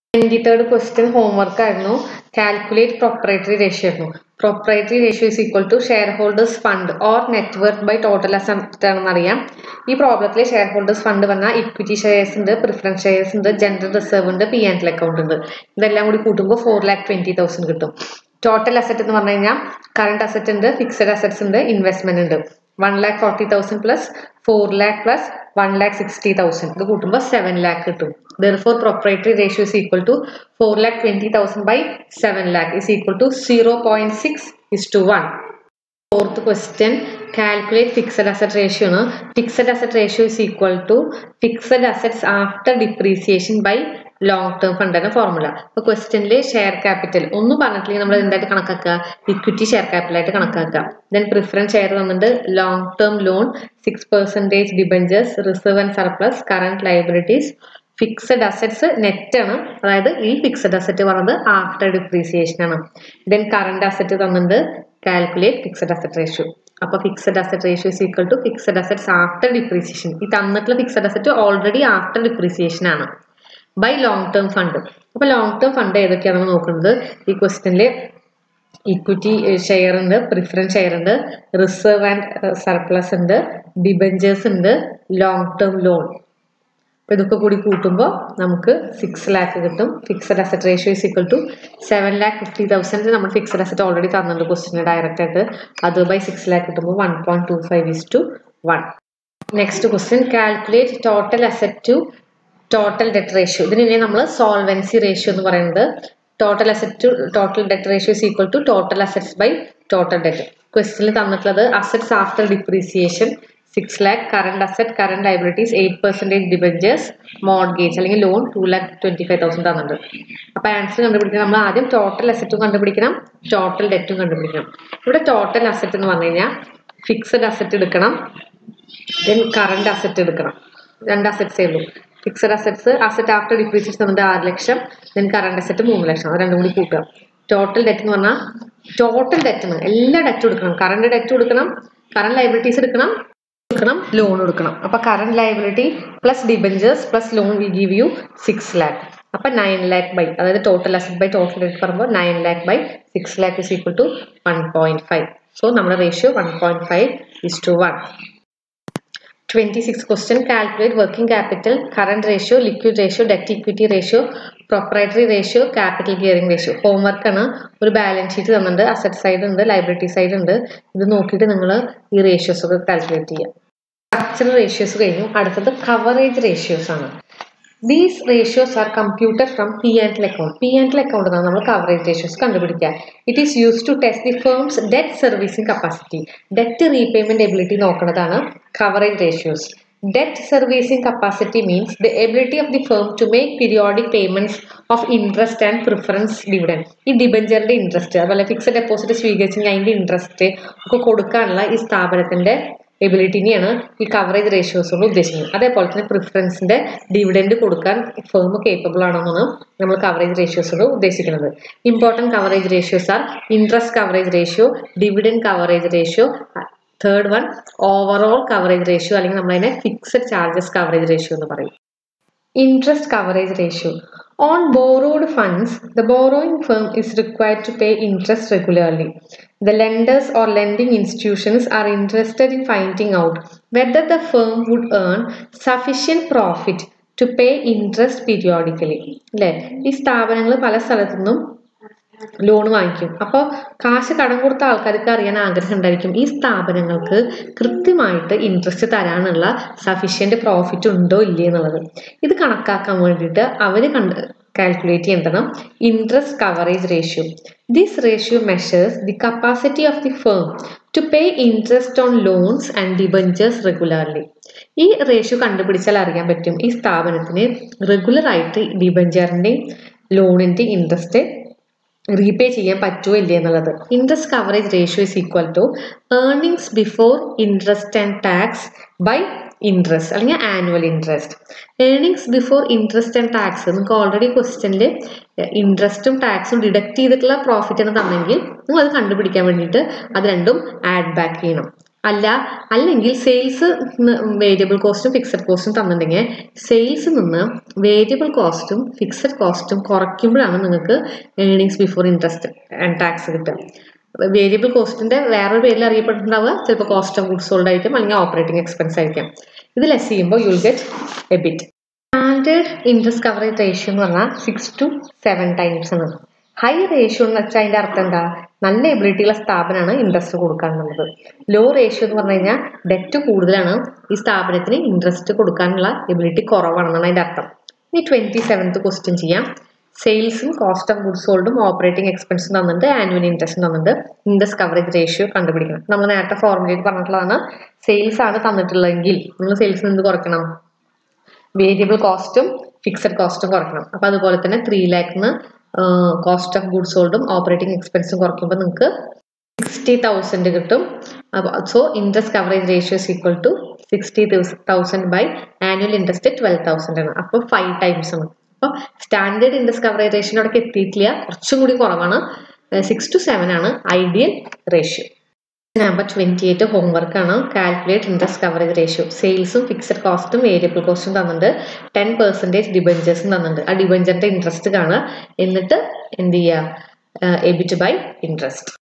Twenty third question homework ആയിരുന്നു calculate proprietary ratio ആയിരുന്നു proprietary ratio is equal to shareholders fund or network by total asset ആണെന്ന് അറിയാം ഈ പ്രോബ്ലത്തിൽ shareholders fund പറഞ്ഞാൽ equity shares ഉണ്ട് preference shares ഉണ്ട് ജനറൽ റിസർവ് ഉണ്ട് പി ആൻഡ് അക്കൗണ്ട് ഉണ്ട് ഇതെല്ലാം കൂടി കൂട്ടുമ്പോൾ ഫോർ ലാക്ക് ട്വന്റി തൗസൻഡ് കിട്ടും ടോട്ടൽ അസറ്റ് എന്ന് പറഞ്ഞു കഴിഞ്ഞാൽ കറണ്ട് അസറ്റ് ഉണ്ട് ഫിക്സഡ് അസറ്റ്സ് ഉണ്ട് ഇൻവെസ്റ്റ്മെന്റ് ഉണ്ട് one lakh forty thousand plus four lakh plus one lakh sixty thousand ഇത് കൂട്ടുമ്പോൾ സെവൻ ലാക്ക് കിട്ടും therefore proprietary ratio is equal to 4 lakh 20,000 by 7 lakh is equal to 0.6 is to 1. Fourth question, calculate fixed asset ratio. No? Fixed asset ratio is equal to fixed assets after depreciation by long term fund എന്ന formula അപ്പോൾ ക്വസ്റ്റ്യനിൽ share capital ഒന്നും പറഞ്ഞിട്ടില്ലെങ്കിൽ നമ്മൾ എന്തായിട്ട് കണക്കാക്കുക equity share capital ആയിട്ട് കണക്കാക്കുക then preference share വന്നിട്ട് long term loan six percentage debentures reserve and surplus current liabilities fixed assets net ആണ് അതായത് ഈ ഫിക്സഡ് അസറ്റ് പറഞ്ഞത് ആഫ്റ്റർ ഡിപ്രീസിയേഷൻ ആണ് ദെൻ കറണ്ട് അസറ്റ് തന്നിട്ടുണ്ട് കാൽക്കുലേറ്റ് ഫിക്സഡ് അസറ്റ് റേഷ്യോ അപ്പൊ fixed asset ratio is equal to fixed assets after depreciation ഈ തന്നിട്ടുള്ള fixed asset already after depreciation ആണ് ബൈ ലോങ് ടേം ഫണ്ട് അപ്പൊ ലോങ് ടേം ഫണ്ട് ഏതൊക്കെയാണെന്ന് നോക്കുന്നത് ഈ ക്വസ്റ്റ്യനിൽ ഇക്വിറ്റി ഷെയർ ഉണ്ട് പ്രിഫറൻസ് ഷെയർ ഉണ്ട് റിസർവ് ആൻഡ് സർപ്ലസ് ഉണ്ട് ഡിബഞ്ചേഴ്സ് ഉണ്ട് ലോങ് ടേം ലോൺ അപ്പോൾ ഇതൊക്കെ കൂടി കൂട്ടുമ്പോൾ നമുക്ക് സിക്സ് ലാക്ക് കിട്ടും fixed asset ratio is equal to seven lakh fifty thousand നമ്മൾ ഫിക്സഡ് അസറ്റ് ഓൾറെഡി തന്നിട്ടുണ്ട് ക്വസ്റ്റിന് ഡയറക്റ്റ് ആയിട്ട് അത് ബൈ സിക്സ് ലാക്ക് കിട്ടുമ്പോൾ one point two five is to one next question calculate total asset to total debt ratio ഇതിനെ നമ്മൾ solvency ratio എന്ന് പറയുന്നത് total asset to total debt ratio is equal to total assets by total debt ക്വസ്റ്റിനിൽ തന്നിട്ടുള്ളത് assets after depreciation six lakh current asset current liabilities eight percentage debentures mortgage അല്ലെങ്കിൽ loan two lakh twenty five thousand തന്നിട്ടുണ്ട് അപ്പോൾ answer കണ്ടുപിടിക്കണം നമ്മൾ ആദ്യം total അസറ്റും കണ്ടുപിടിക്കണം total ഡെറ്റും കണ്ടുപിടിക്കണം ഇവിടെ ടോട്ടൽ അസറ്റ് എന്ന് പറഞ്ഞു കഴിഞ്ഞാൽ ഫിക്സഡ് അസറ്റ് എടുക്കണം ദെൻ കറണ്ട് അസറ്റ് എടുക്കണം രണ്ട് അസറ്റ്സേ ഉള്ളൂ fixed assets asset after depreciation നമ്മുടെ ആറ് ലക്ഷം ദെൻ കറണ്ട് അസറ്റ് മൂന്ന് ലക്ഷം അത് രണ്ടും കൂടി കൂട്ടുക ടോട്ടൽ ഡെറ്റ് എന്ന് പറഞ്ഞാൽ ടോട്ടൽ ഡെറ്റ് ആണ് എല്ലാ ഡെറ്റും എടുക്കണം കറണ്ട് ഡെറ്റ് കൊടുക്കണം കറണ്ട് ലൈബിലിറ്റീസ് എടുക്കണം എടുക്കണം ലോൺ എടുക്കണം അപ്പൊ current liability plus debentures plus loan we give you six lakh അപ്പൊ നയൻ ലാക്ക് ബൈ അതായത് total asset by total debt പറയുമ്പോൾ nine lakh by six lakh is equal to one point five so നമ്മുടെ ratio one point five is to one 26 question calculate working capital current ratio liquid ratio debt equity ratio proprietary ratio capital gearing ratio homework ആണ് ഒരു balance sheet തന്നിട്ടുണ്ട് asset side ഉണ്ട് liability side ഉണ്ട് ഇത് നോക്കിയിട്ട് നിങ്ങൾ ഈ റേഷ്യോസ് ഒക്കെ കാൽക്കുലേറ്റ് ചെയ്യുക സ്ട്രക്ചറൽ റേഷ്യോസ് കഴിഞ്ഞു അടുത്തത് കവറേജ് റേഷ്യോസ് ആണ് these ratios are computer from P and account P and account എന്നാണ് നമ്മൾ കവറേജ് റേഷ്യോസ് കണ്ടുപിടിക്കുക it is use to test the firm's debt servicing capacity debt repayment ability നോക്കുന്നതാണ് coverage ratios debt servicing capacity means the ability of the firm to make periodic payments of interest and preference dividend ഈ ഡിബഞ്ചറിന്റെ interest അതുപോലെ fixed deposit സ്വീകരിച്ചെങ്കിൽ അതിന്റെ interest ഒക്കെ കൊടുക്കാനുള്ള ഈ സ്ഥാപനത്തിന്റെ എബിലിറ്റിനെയാണ് ഈ കവറേജ് റേഷ്യോസ് കൊണ്ട് ഉദ്ദേശിക്കുന്നത് അതേപോലെ തന്നെ പ്രിഫറൻസിന്റെ ഡിവിഡൻഡ് കൊടുക്കാൻ ഫേം കേപ്പബിൾ ആണെന്നാണ് നമ്മൾ കവറേജ് റേഷ്യോസ് കൊണ്ട് ഉദ്ദേശിക്കുന്നത് important coverage ratios are interest coverage ratio dividend coverage ratio third one overall coverage ratio അല്ലെങ്കിൽ നമ്മളതിനെ ഫിക്സഡ് ചാർജസ് കവറേജ് റേഷ്യോ എന്ന് പറയും interest coverage ratio on borrowed funds the borrowing firm is required to pay interest regularly The lenders or lending institutions are interested in finding out whether the firm would earn sufficient profit to pay interest periodically. അല്ലേ ഈ സ്ഥാപനങ്ങൾ പല സ്ഥലത്തു നിന്നും loan വാങ്ങിക്കും അപ്പോൾ കാശ് കടം കൊടുത്ത ആൾക്കാർക്ക് അറിയാൻ ആഗ്രഹം ഉണ്ടായിരിക്കും ഈ സ്ഥാപനങ്ങൾക്ക് കൃത്യമായിട്ട് ഇൻട്രസ്റ്റ് തരാനുള്ള സഫീഷ്യന്റ് പ്രോഫിറ്റ് ഉണ്ടോ ഇല്ലേ എന്നുള്ളത് ഇത് കണക്കാക്കാൻ വേണ്ടിയിട്ട് അവർ കണ്ട് കാൽക്കുലേറ്റ് ചെയ്യണം interest coverage ratio this ratio measures the capacity of the firm to pay interest on loans and debentures regularly ഈ റേഷ്യോ കണ്ടുപിടിച്ചാൽ അറിയാൻ പറ്റും ഈ സ്ഥാപനത്തിന് റെഗുലർ ആയിട്ട് ഡിബഞ്ചറിൻ്റെയും ലോണിൻ്റെയും ഇൻട്രസ്റ്റ് റീപേ ചെയ്യാൻ പറ്റുമോ ഇല്ലേ എന്നുള്ളത് interest coverage ratio is equal to earnings before interest and tax by interest അല്ലെങ്കിൽ annual interest earnings before interest and tax നിങ്ങൾക്ക് ഓൾറെഡി ക്വസ്റ്റ്യനിൽ ഇൻട്രസ്റ്റും ടാക്സും ഡിഡക്ട് ചെയ്തിട്ടുള്ള പ്രോഫിറ്റ് എന്ന് തന്നെങ്കിൽ നിങ്ങൾ അത് കണ്ടുപിടിക്കാൻ വേണ്ടിയിട്ട് അത് രണ്ടും ആഡ് ബാക്ക് ചെയ്യണം അല്ല അല്ലെങ്കിൽ സെയിൽസ് വേരിയബിൾ കോസ്റ്റും ഫിക്സഡ് കോസ്റ്റും തന്നിട്ടുണ്ടെങ്കിൽ സെയിൽസ് നിന്ന് വേരിയബിൾ കോസ്റ്റും ഫിക്സഡ് കോസ്റ്റും കുറയ്ക്കുമ്പോഴാണ് നിങ്ങൾക്ക് earnings before interest and tax കിട്ടുക വേരിയബിൾ കോസ്റ്റിന്റെ വേറൊരു പേരിൽ അറിയപ്പെട്ടിട്ടുണ്ടാവുക ചിലപ്പോൾ കോസ്റ്റ് ഓഫ് ഗുഡ്സ് സോൾഡ് ആയിരിക്കും അല്ലെങ്കിൽ ഓപ്പറേറ്റിംഗ് എക്സ്പെൻസ് ആയിരിക്കും ഇത് ലെസ് ചെയ്യുമ്പോൾ you'll get EBIT standard interest coverage ratio എന്ന് പറഞ്ഞാൽ സിക്സ് ടു സെവൻ ടൈംസ് ആണ് ഹൈ റേഷ്യോ എന്ന് വെച്ചാൽ അതിന്റെ അർത്ഥം എന്താ നല്ല എബിലിറ്റി ഉള്ള സ്ഥാപനമാണ് ഇൻട്രസ്റ്റ് കൊടുക്കാനുള്ളത് ലോ റേഷ്യോ എന്ന് പറഞ്ഞു കഴിഞ്ഞാൽ ഡെറ്റ് കൂടുതലാണ് ഈ സ്ഥാപനത്തിന് ഇൻട്രസ്റ്റ് കൊടുക്കാനുള്ള എബിലിറ്റി കുറവാണെന്നാണ് അതിന്റെ അർത്ഥം ഇനി ട്വന്റി സെവൻത്ത് ക്വസ്റ്റ്യൻ ചെയ്യാം സെയിൽസും കോസ്റ്റ് ഓഫ് ഗുഡ്സ് സോൾഡും ഓപ്പറേറ്റിംഗ് എക്സ്പെൻസും തന്നിട്ടുണ്ട് ആനുവൽ ഇൻട്രസ്റ്റും തന്നിട്ടുണ്ട് ഇൻട്രസ്റ്റ് കവറേജ് റേഷ്യോ കണ്ടുപിടിക്കണം നമ്മൾ നേരത്തെ ഫോർമുലേറ്റ് പറഞ്ഞിട്ടുള്ളതാണ് സെയിൽസ് ആണ് തന്നിട്ടുള്ളതെങ്കിൽ നമ്മൾ സെയിൽസിൽ നിന്ന് കുറയ്ക്കണം വേരിയബിൾ കോസ്റ്റും ഫിക്സഡ് കോസ്റ്റും കുറയ്ക്കണം അപ്പൊ അതുപോലെ തന്നെ ത്രീ ലാഖിന് കോസ്റ്റ് ഓഫ് ഗുഡ്സ് സോൾഡും ഓപ്പറേറ്റിംഗ് എക്സ്പെൻസും കുറയ്ക്കുമ്പോൾ നിങ്ങൾക്ക് സിക്സ്റ്റി തൗസൻഡ് കിട്ടും അപ്പോൾ so interest coverage ratio is equal to sixty thousand by annual interest twelve thousand ആണ് അപ്പോൾ ഫൈവ് ടൈംസ് ആണ് അപ്പോൾ സ്റ്റാൻഡേർഡ് ഇൻട്രസ്റ്റ് കവറേജ് റേഷ്യോ അവിടെ എത്തിയിട്ടില്ല കുറച്ചും കൂടി കുറവാണ് സിക്സ് ടു സെവൻ ആണ് ideal ratio number twenty eight homework ആണ് കാൽക്കുലേറ്റ് ഇൻട്രസ്റ്റ് കവറേജ് റേഷ്യോ സെയിൽസും ഫിക്സഡ് കോസ്റ്റും വേരിയബിൾ കോസ്റ്റും തന്നിട്ടുണ്ട് ടെൻ പെർസെൻറ്റേജ് ഡിബഞ്ചേഴ്സും തന്നിട്ടുണ്ട് ആ ഡിബഞ്ചറിന്റെ ഇൻട്രസ്റ്റ് കാണുക എന്നിട്ട് എന്ത് ചെയ്യുക എബിറ്റ് ബൈ ഇൻട്രസ്റ്റ്